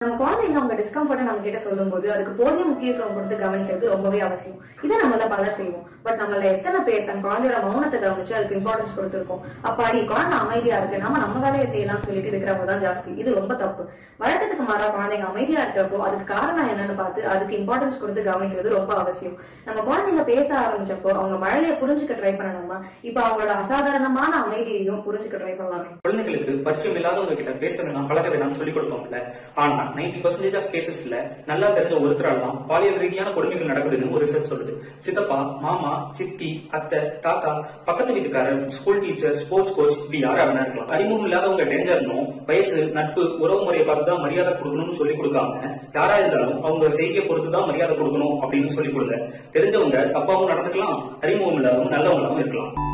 நம்ம குழந்தைங்க அவங்க டிஸ்கம்ஃபர்ட்டை நம்ம கிட்ட சொல்லும்போது அதுக்கு போதிய முக்கியத்துவம் கொடுத்து கவனிக்கிறது ரொம்பவே அவசியம் இதை நம்மள பலர் செய்வோம் பட் நம்மள எத்தனை பேர் தன் குழந்தையோட மௌனத்தை கவனிச்சு அதுக்கு இம்பார்ட்டன்ஸ் கொடுத்திருக்கோம் அப்பாடி குழந்தை அமைதியா இருக்கு நம்ம நம்ம வேலையை செய்யலாம்னு சொல்லிட்டு இருக்கிறவங்க தான் ஜாஸ்தி இது ரொம்ப தப்பு வழக்கத்துக்கு மாறா குழந்தைங்க அமைதியா இருக்கிறப்போ அதுக்கு காரணம் என்னன்னு பார்த்து அதுக்கு இம்பார்ட்டன்ஸ் கொடுத்து கவனிக்கிறது ரொம்ப அவசியம் நம்ம குழந்தைங்க பேச ஆரம்பிச்சப்போ அவங்க மழையை புரிஞ்சுக்க ட்ரை பண்ணணுமா இப்ப அவங்களோட அசாதாரணமான அமைதியையும் புரிஞ்சுக்க ட்ரை பண்ணலாமே குழந்தைகளுக்கு பரிச்சயம் இல்லாதவங்க கிட்ட பேச வேணாம் பழக வேணாம்னு சொல்லி கொடுப்போம்ல ஆனா நைன்டி பர்சன்டேஜ் ஆஃப் கேசஸ்ல நல்லா தெரிஞ்ச ஒருத்தரால தான் பாலியல் ரீதியான கொடுமைகள் நடக்குதுன்னு ஒரு ரிசர்ச் சொல்லுது சித்தப்பா மாமா சித்தி அத்தை தாத்தா பக்கத்து வீட்டுக்காரர் ஸ்கூல் டீச்சர் ஸ்போர்ட்ஸ் கோச் இப்படி யாரா வேணா இருக்கலாம் அறிமுகம் இல்லாதவங்க டேஞ்சர்னும் வயசு நட்பு உறவு முறையை பார்த்து தான் மரியாதை கொடுக்கணும்னு சொல்லி கொடுக்காம யாரா இருந்தாலும் அவங்க செய்தியை பொறுத்து தான் மரியாதை கொடுக்கணும் அப்படின்னு சொல்லி கொடுங்க தெரிஞ்சவங்க தப்பாவும் நடந்துக்கலாம் அறிமுகம் இல்லாதவங்க நல்லவங்களாவும் இருக்கலாம்